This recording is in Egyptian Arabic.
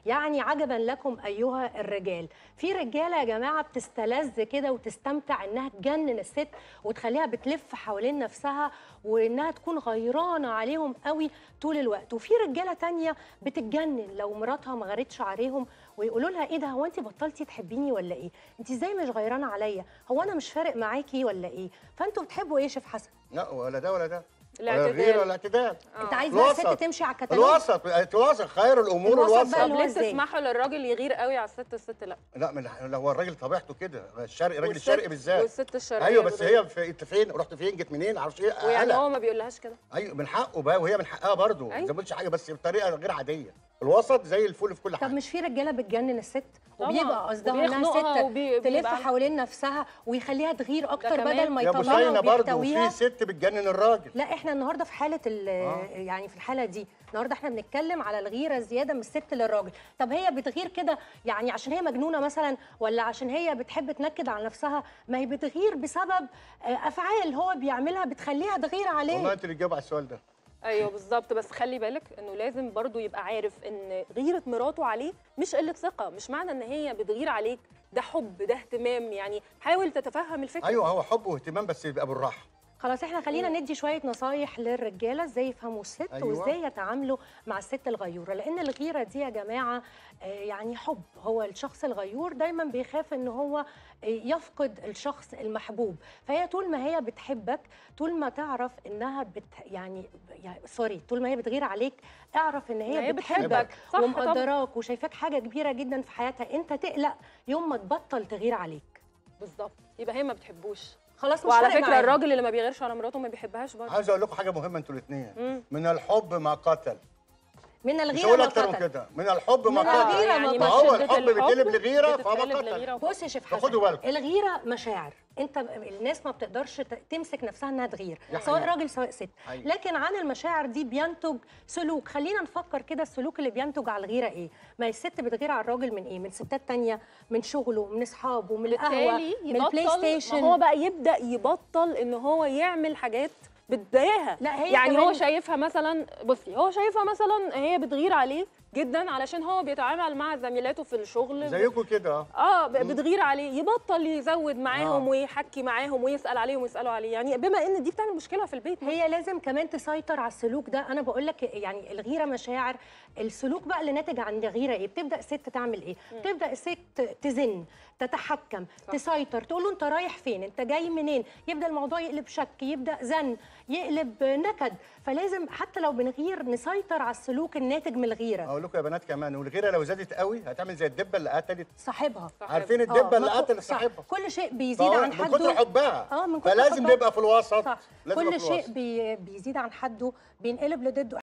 يعني عجبا لكم ايها الرجال في رجاله يا جماعه بتستلذ كده وتستمتع انها تجنن الست وتخليها بتلف حوالين نفسها وانها تكون غيرانه عليهم قوي طول الوقت وفي رجاله تانية بتتجنن لو مراتها ما غارتش عليهم ويقولوا لها ايه ده هو انت بطلتي تحبيني ولا ايه انت ازاي مش غيرانه عليا هو انا مش فارق معاكي ولا ايه فانتوا بتحبوا ايه يا شيف حسن لا ولا ده ولا ده ولا الاعتدال. الغيره ولا الاعتدال انت عايز بقى الست الوسط. تمشي على الكتالوج الوسط الوسط خير الامور الوسط بقى الوسط اللي طب هو ليه إزاي؟ تسمحوا للراجل يغير قوي على الست الست لا لا من لا هو الراجل طبيعته كده الشرقي الراجل والست- الشرقي بالذات والست الشرقيه ايوه بس بتغير. هي في انت فين رحت فين جيت منين معرفش ايه ويعني قلق. هو ما بيقولهاش كده ايوه من حقه بقى وهي من حقها برضه أيوة. زي ما قلتش حاجه بس بطريقه غير عاديه الوسط زي الفل في كل طب حاجه مش في رجاله بتجنن الست طبعاً. وبيبقى قصدها انها وبيخنقها ست وبي- تلف بيبقى- حوالين نفسها ويخليها تغير اكتر كمان. بدل ما يا ابو يطلعها سينا برضه وبيحتويها في ست بتجنن الراجل لا احنا النهارده في حاله ال- آه. يعني في الحاله دي النهارده احنا بنتكلم على الغيره الزياده من الست للراجل طب هي بتغير كده يعني عشان هي مجنونه مثلا ولا عشان هي بتحب تنكد على نفسها ما هي بتغير بسبب آه، افعال هو بيعملها بتخليها تغير والله عليه انت اللي تجاوب على السؤال ده ايوه بالظبط بس خلي بالك انه لازم برضو يبقى عارف ان غيره مراته عليه مش قله ثقه مش معنى ان هي بتغير عليك ده حب ده اهتمام يعني حاول تتفهم الفكره ايوه هو حب واهتمام بس يبقى بالراحه خلاص احنا خلينا ندي شويه نصايح للرجاله ازاي يفهموا الست أيوة. وازاي يتعاملوا مع الست الغيوره لان الغيره دي يا جماعه آه، يعني حب هو الشخص الغيور دايما بيخاف ان هو آه، يفقد الشخص المحبوب فهي طول ما هي بتحبك طول ما تعرف انها بت يعني, يعني سوري طول ما هي بتغير عليك اعرف ان هي, هي بتحبك صح طبعا ومقدراك وشايفاك حاجه كبيره جدا في حياتها انت تقلق يوم ما تبطل تغير عليك بالظبط يبقى هي ما بتحبوش خلاص مش وعلى فارق فكره معايا. الراجل اللي ما بيغيرش على مراته ما بيحبهاش برضه عايز اقول لكم حاجه مهمه انتوا الاثنين مم. من الحب ما قتل من مش الغيره هقول ما اكتر من قتل كده من الحب ما من قتل الغيرة يعني ما ما من هو شدة الحب بيتقلب لغيره فما بتتقلب قتل لغيرة بص يا شيف حسن فخدوا بالكم. الغيره مشاعر انت الناس ما بتقدرش ت- تمسك نفسها انها تغير دي سواء حقيقة. راجل سواء ست حقيقة. لكن عن المشاعر دي بينتج سلوك خلينا نفكر كده السلوك اللي بينتج على الغيره ايه ما هي الست بتغير على الراجل من ايه من ستات تانية من شغله من اصحابه من القهوه بالتالي من البلاي يبطل ستيشن ما هو بقى يبدا يبطل ان هو يعمل حاجات بتضايقها لا، هي يعني هو كمان- شايفها مثلا بصي هو شايفها مثلا هي بتغير عليه جدا علشان هو بيتعامل مع زميلاته في الشغل زيكم كده اه اه ب- بتغير عليه يبطل يزود معاهم آه. ويحكي معاهم ويسال عليهم ويسالوا عليه يعني بما ان دي بتعمل مشكله في البيت هي لازم كمان تسيطر على السلوك ده انا بقول لك يعني الغيره مشاعر السلوك بقى اللي ناتج عن الغيره ايه بتبدا الست تعمل ايه بتبدا الست تزن تتحكم صح. تسيطر تقول له انت رايح فين انت جاي منين يبدا الموضوع يقلب شك يبدا زن يقلب نكد فلازم حتى لو بنغير نسيطر على السلوك الناتج من الغيره اقول لكم يا بنات كمان والغيره لو زادت قوي هتعمل زي الدبه اللي قتلت صاحبها صاحبها. عارفين آه، الدبه اللي ما كو- قتلت صح. صاحبها كل شيء بيزيد فهو عن من حده كتر حبها اه من كتر فلازم حبها. نبقى في الوسط صح لازم كل نبقى في شيء الوسط. بي بيزيد عن حده بينقلب لضده